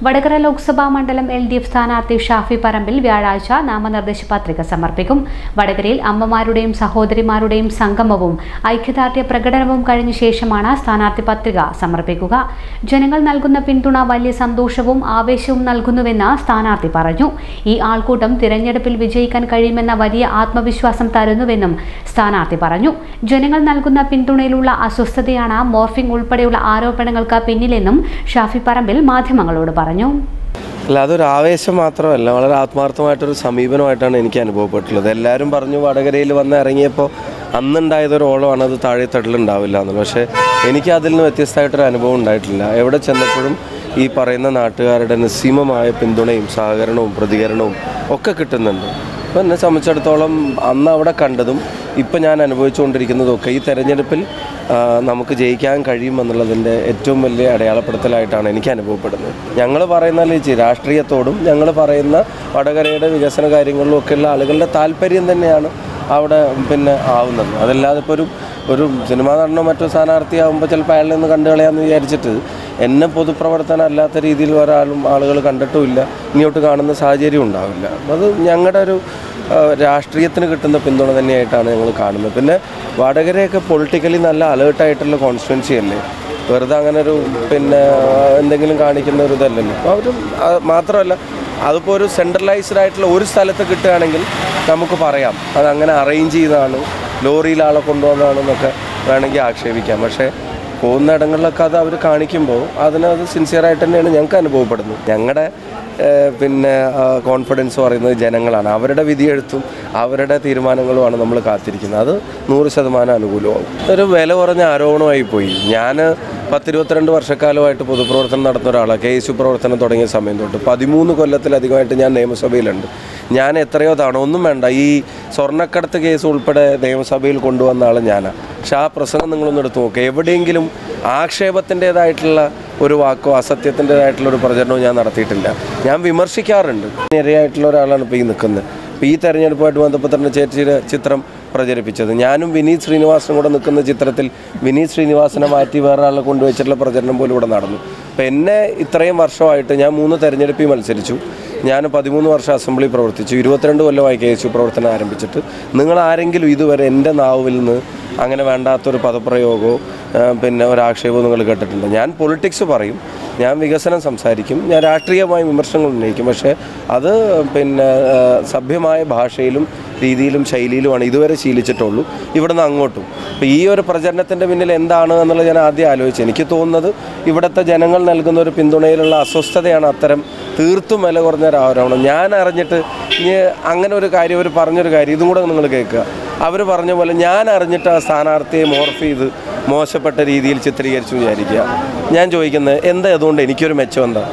വടകര ലോക്സഭാ മണ്ഡലം L D F സ്ഥാനാർത്ഥി ഷാഫി പറമ്പിൽ വ്യാഴാഴ്ച നാമനിർദ്ദേശ പത്രിക സമർപ്പിക്കും വടകരയിൽ അമ്മമാരുടെയും സഹോദരിമാരുടെയും സംഗമവും ഐക്യദാർഢ്യ പ്രകടനവും കഴിഞ്ഞ ശേഷമാണ് സ്ഥാനാർത്ഥി പത്രിക സമർപ്പിക്കുക ജനങ്ങൾ നൽകുന്ന പിന്തുണ വലിയ സന്തോഷവും ആവേശവും നൽകുന്നുവെന്ന് സ്ഥാനാർത്ഥി പറഞ്ഞു ഈ ആൾക്കൂട്ടം തിരഞ്ഞെടുപ്പിൽ വിജയിക്കാൻ കഴിയുമെന്ന വലിയ ആത്മവിശ്വാസം തരുന്നുവെന്നും സ്ഥാനാർത്ഥി പറഞ്ഞു ജനങ്ങൾ നൽകുന്ന പിന്തുണയിലുള്ള അസ്വസ്ഥതയാണ് മോർഫിംഗ് ഉൾപ്പെടെയുള്ള ആരോപണങ്ങൾക്ക് പിന്നിലെന്നും ഷാഫി പറമ്പിൽ മാധ്യമങ്ങളോട് പറഞ്ഞു അല്ല അതൊരു ആവേശം മാത്രമല്ല വളരെ ആത്മാർത്ഥമായിട്ടൊരു സമീപനമായിട്ടാണ് എനിക്ക് അനുഭവപ്പെട്ടുള്ളത് എല്ലാവരും പറഞ്ഞു വടകരയിൽ വന്ന് ഇറങ്ങിയപ്പോൾ അന്നുണ്ടായതൊരു ഓളമാണ് അത് താഴെ തട്ടിലുണ്ടാവില്ല എന്നുള്ളത് പക്ഷേ എനിക്ക് അതിൽ നിന്ന് വ്യത്യസ്തമായിട്ടൊരു അനുഭവം ഉണ്ടായിട്ടില്ല എവിടെ ചെന്നപ്പോഴും ഈ പറയുന്ന നാട്ടുകാരുടെ നിസ്സീമമായ പിന്തുണയും സഹകരണവും പ്രതികരണവും ഒക്കെ കിട്ടുന്നുണ്ട് അപ്പോൾ എന്നെ സംബന്ധിച്ചിടത്തോളം അന്ന് അവിടെ കണ്ടതും ഇപ്പം ഞാൻ അനുഭവിച്ചുകൊണ്ടിരിക്കുന്നതും ഒക്കെ ഈ തെരഞ്ഞെടുപ്പിൽ ആ, നമുക്ക് ജയിക്കാൻ കഴിയുമെന്നുള്ളതിൻ്റെ ഏറ്റവും വലിയ അടയാളപ്പെടുത്തലായിട്ടാണ് എനിക്ക് അനുഭവപ്പെടുന്നത് ഞങ്ങൾ പറയുന്ന ചേച്ചി രാഷ്ട്രീയത്തോടും ഞങ്ങൾ പറയുന്ന വടകരയുടെ വികസന കാര്യങ്ങളിലും ഒക്കെയുള്ള ആളുകളുടെ താല്പര്യം തന്നെയാണ് അവിടെ പിന്നെ ആവുന്നത് അതല്ലാതെ ഇപ്പോൾ ഒരു ഒരു സിനിമാ നടനോ മറ്റോ സ്ഥാനാർത്ഥിയാകുമ്പോൾ ചിലപ്പോൾ അയാളിൽ നിന്ന് കണ്ടു കളയാമെന്ന് വിചാരിച്ചിട്ട് എന്നെ പൊതുപ്രവർത്തനം അല്ലാത്ത രീതിയിൽ ഒരാളും ആളുകൾ കണ്ടിട്ടുമില്ല ഇങ്ങോട്ട് കാണുന്ന സാഹചര്യം ഉണ്ടാവില്ല അത് ഞങ്ങളുടെ ഒരു ആ, രാഷ്ട്രീയത്തിന് കിട്ടുന്ന പിന്തുണ തന്നെയായിട്ടാണ് ഞങ്ങൾ കാണുന്നത് പിന്നെ വടകരയൊക്കെ പൊളിറ്റിക്കലി നല്ല അലേർട്ടായിട്ടുള്ള കോൺസ്റ്റിറ്റ്വൻസി അല്ലേ വെറുതെ അങ്ങനെ ഒരു പിന്നെ ആ, എന്തെങ്കിലും കാണിക്കുന്ന ഒരു ഇതല്ലല്ലോ അപ്പോൾ അവരും ആ, മാത്രമല്ല അതിപ്പോൾ ഒരു സെൻട്രലൈസ്ഡ് ആയിട്ടുള്ള ഒരു സ്ഥലത്ത് കിട്ടുകയാണെങ്കിൽ നമുക്ക് പറയാം അത് അങ്ങനെ അറേഞ്ച് ചെയ്തതാണ് ലോറിയിൽ ആളെ കൊണ്ടുവന്നതാണെന്നൊക്കെ വേണമെങ്കിൽ ആക്ഷേപിക്കാം പക്ഷേ പോകുന്ന ഇടങ്ങളിലൊക്കെ അത് അവർ കാണിക്കുമ്പോൾ അതിനത് സിൻസിയറായിട്ട് തന്നെയാണ് ഞങ്ങൾക്ക് അനുഭവപ്പെടുന്നത് ഞങ്ങളുടെ ഏഹ്, പിന്നെ കോൺഫിഡൻസ് പറയുന്നത് ജനങ്ങളാണ് അവരുടെ വിധിയെഴുത്തും അവരുടെ തീരുമാനങ്ങളുമാണ് നമ്മൾ കാത്തിരിക്കുന്നത് അത് നൂറ് ശതമാനം അനുകൂലമാവും ഒരു വില കുറഞ്ഞ ആരോപണമായി പോയി ഞാൻ പത്തിരുപത്തിരണ്ട് വർഷക്കാലമായിട്ട് പൊതുപ്രവർത്തനം നടത്തുന്ന ഒരാളാണ് കെ എസ് യു പ്രവർത്തനം തുടങ്ങിയ സമയം തൊട്ട് പതിമൂന്ന് കൊല്ലത്തിലധികമായിട്ട് ഞാൻ നിയമസഭയിലുണ്ട് ഞാൻ എത്രയോ തവണ ഒന്നും വേണ്ട ഈ സ്വർണ്ണക്കടത്ത് കേസ് ഉൾപ്പെടെ നിയമസഭയിൽ കൊണ്ടുവന്ന ആൾ ഞാനാണ് പക്ഷെ ആ പ്രസംഗം നിങ്ങളൊന്ന് എടുത്ത് നോക്കുക എവിടെയെങ്കിലും ആക്ഷേപത്തിൻ്റെതായിട്ടുള്ള ഒരു വാക്കോ അസത്യത്തിൻ്റെതായിട്ടുള്ള ഒരു പ്രചരണവും ഞാൻ നടത്തിയിട്ടില്ല ഞാൻ വിമർശിക്കാറുണ്ട് ഇരയായിട്ടുള്ള ഒരാളാണ് ഇപ്പോൾ ഈ നിൽക്കുന്നത് ഇപ്പോൾ ഈ തെരഞ്ഞെടുപ്പുമായിട്ട് ബന്ധപ്പെട്ടിട്ട് ചേച്ചിയുടെ ചിത്രം പ്രചരിപ്പിച്ചത് ഞാനും വിനീത് ശ്രീനിവാസനും കൂടെ നിൽക്കുന്ന ചിത്രത്തിൽ വിനീത് ശ്രീനിവാസനെ മാറ്റി വേറെ ആളെ കൊണ്ടുവച്ചിട്ടുള്ള പ്രചരണം പോലും ഇവിടെ നടന്നു അപ്പോൾ എന്നെ ഇത്രയും വർഷമായിട്ട് ഞാൻ മൂന്ന് തെരഞ്ഞെടുപ്പിൽ മത്സരിച്ചു ഞാൻ പതിമൂന്ന് വർഷം അസംബ്ലി പ്രവർത്തിച്ചു ഇരുപത്തിരണ്ട് കൊല്ലമായി കെ എസ് യു പ്രവർത്തനം ആരംഭിച്ചിട്ട് നിങ്ങൾ ആരെങ്കിലും ഇതുവരെ എൻ്റെ നാവിൽ നിന്ന് അങ്ങനെ വേണ്ടാത്തൊരു പദപ്രയോഗമോ ആ, പിന്നെ ഒരാക്ഷേപവും നിങ്ങൾ കേട്ടിട്ടുണ്ട് ഞാൻ പൊളിറ്റിക്സ് പറയും ഞാൻ വികസനം സംസാരിക്കും ഞാൻ രാഷ്ട്രീയമായ വിമർശനങ്ങൾ ഉന്നയിക്കും പക്ഷേ അത് പിന്നെ ആ, സഭ്യമായ ഭാഷയിലും രീതിയിലും ശൈലിയിലുമാണ് ഇതുവരെ ശീലിച്ചിട്ടുള്ളൂ ഇവിടുന്ന് അങ്ങോട്ടും അപ്പോൾ ഈ ഒരു പ്രചരണത്തിൻ്റെ പിന്നിൽ എന്താണ് എന്നുള്ളത് ഞാൻ ആദ്യം ആലോചിച്ചു എനിക്ക് തോന്നുന്നത് ഇവിടുത്തെ ജനങ്ങൾ നൽകുന്ന ഒരു പിന്തുണയിലുള്ള അസ്വസ്ഥതയാണ് അത്തരം തീർത്തും വില കുറഞ്ഞ ഒരു ആരോപണം ഞാൻ അറിഞ്ഞിട്ട് ഇനി അങ്ങനെ ഒരു കാര്യം അവർ പറഞ്ഞൊരു കാര്യം ഇതും കൂടെ നിങ്ങൾ കേൾക്കുക അവർ പറഞ്ഞ പോലെ ഞാൻ അറിഞ്ഞിട്ട് ആ സ്ഥാനാർത്ഥിയെ മോർഫ് ചെയ്ത് മോശപ്പെട്ട രീതിയിൽ ചിത്രീകരിച്ചു വിചാരിക്കുക ഞാൻ ചോദിക്കുന്നത് എന്താ അതുകൊണ്ട് എനിക്കൊരു മെച്ചം എന്താ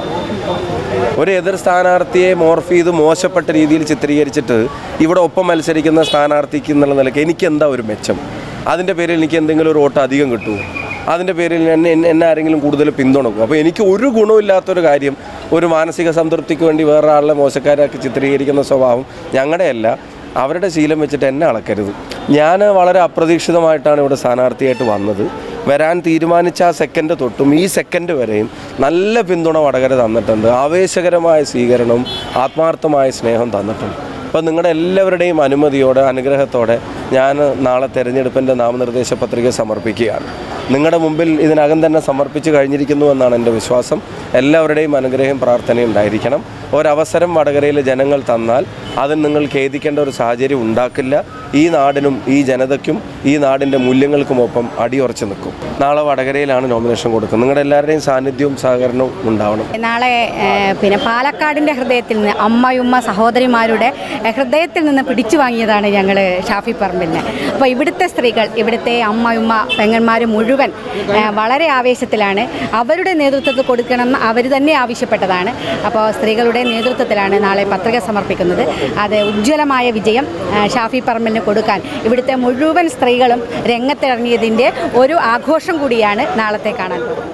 ഒരു എതിർ സ്ഥാനാർത്ഥിയെ മോർഫ് ചെയ്ത് മോശപ്പെട്ട രീതിയിൽ ചിത്രീകരിച്ചിട്ട് ഇവിടെ ഒപ്പം മത്സരിക്കുന്ന സ്ഥാനാർത്ഥിക്ക് എന്നുള്ള നിലയ്ക്ക് എനിക്ക് എന്താ ഒരു മെച്ചം അതിൻ്റെ പേരിൽ എനിക്ക് എന്തെങ്കിലും ഒരു വോട്ട് അധികം കിട്ടുമോ അതിൻ്റെ പേരിൽ എന്നെ എന്നെ- എന്നെ ആരെങ്കിലും കൂടുതൽ പിന്തുണക്കും അപ്പോൾ എനിക്ക് ഒരു ഗുണമില്ലാത്തൊരു കാര്യം ഒരു മാനസിക സംതൃപ്തിക്ക് വേണ്ടി വേറെ ആളെ മോശക്കാരാക്കി ചിത്രീകരിക്കുന്ന സ്വഭാവം ഞങ്ങളുടെയല്ല അവരുടെ ശീലം വെച്ചിട്ട് എന്നെ അളക്കരുത് ഞാൻ വളരെ അപ്രതീക്ഷിതമായിട്ടാണ് ഇവിടെ സ്ഥാനാർത്ഥിയായിട്ട് വന്നത് വരാൻ തീരുമാനിച്ച ആ സെക്കൻഡ് തൊട്ടും ഈ സെക്കൻഡ് വരെയും നല്ല പിന്തുണ വടകര തന്നിട്ടുണ്ട് ആവേശകരമായ സ്വീകരണവും ആത്മാർത്ഥമായ സ്നേഹം തന്നിട്ടുണ്ട് അപ്പം നിങ്ങളുടെ എല്ലാവരുടെയും അനുമതിയോടെ അനുഗ്രഹത്തോടെ ഞാൻ നാളെ തെരഞ്ഞെടുപ്പിൻ്റെ നാമനിർദ്ദേശ പത്രിക സമർപ്പിക്കുകയാണ് നിങ്ങളുടെ മുമ്പിൽ ഇതിനകം തന്നെ സമർപ്പിച്ച് കഴിഞ്ഞിരിക്കുന്നു എന്നാണ് എൻ്റെ വിശ്വാസം എല്ലാവരുടെയും അനുഗ്രഹം പ്രാർത്ഥനയും ഉണ്ടായിരിക്കണം ഒരവസരം വടകരയിലെ ജനങ്ങൾ തന്നാൽ അതിന് നിങ്ങൾ ഖേദിക്കേണ്ട ഒരു സാഹചര്യം ഉണ്ടാക്കില്ല ഈ നാടിനും ഈ ജനതയ്ക്കും ഈ നാടിൻ്റെ മൂല്യങ്ങൾക്കുമൊപ്പം അടിയുറച്ച് നിൽക്കും നാളെ വടകരയിലാണ് നോമിനേഷൻ കൊടുക്കുന്നത് നിങ്ങളുടെ എല്ലാവരുടെയും സാന്നിധ്യവും സഹകരണവും ഉണ്ടാവണം നാളെ ഏഹ്, പിന്നെ പാലക്കാടിൻ്റെ ഹൃദയത്തിൽ നിന്ന് അമ്മയുമ്മ സഹോദരിമാരുടെ ഏഹ്, ഹൃദയത്തിൽ നിന്ന് പിടിച്ചു വാങ്ങിയതാണ് ഞങ്ങൾ ഷാഫി പറമ്പിലിനെ അപ്പോൾ ഇവിടുത്തെ സ്ത്രീകൾ ഇവിടുത്തെ അമ്മയുമ്മ പെങ്ങന്മാർ മുഴുവൻ ഏഹ്, വളരെ ആവേശത്തിലാണ് അവരുടെ നേതൃത്വത്തിൽ കൊടുക്കണം അവർ തന്നെ ആവശ്യപ്പെട്ടതാണ് അപ്പോൾ സ്ത്രീകളുടെ നേതൃത്വത്തിലാണ് നാളെ പത്രിക സമർപ്പിക്കുന്നത് അത് ഉജ്ജ്വലമായ വിജയം ഏഹ്, ഷാഫി പറമ്പിലിന് കൊടുക്കാൻ ഇവിടുത്തെ മുഴുവൻ സ്ത്രീകളും രംഗത്തിറങ്ങിയതിൻ്റെ ഒരു ആഘോഷം കൂടിയാണ് നാളത്തെ കാണാൻ പോകുന്നത്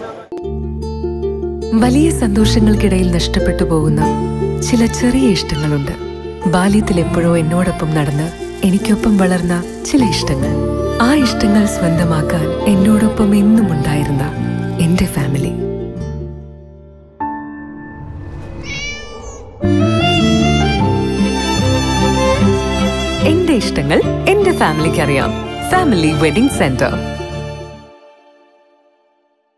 വലിയ സന്തോഷങ്ങൾക്കിടയിൽ നഷ്ടപ്പെട്ടു പോകുന്ന ചില ചെറിയ ഇഷ്ടങ്ങളുണ്ട് ബാല്യത്തിൽ എപ്പോഴോ എന്നോടൊപ്പം നടന്ന് എനിക്കൊപ്പം വളർന്ന ചില ഇഷ്ടങ്ങൾ ആ ഇഷ്ടങ്ങൾ സ്വന്തമാക്കാൻ എന്നോടൊപ്പം എന്നും ഉണ്ടായിരുന്ന എന്റെ ഫാമിലി എന്റെ ഇഷ്ടങ്ങൾ എന്റെ ഫാമിലിക്ക് അറിയാം ഫാമിലി വെഡിംഗ് സെന്റർ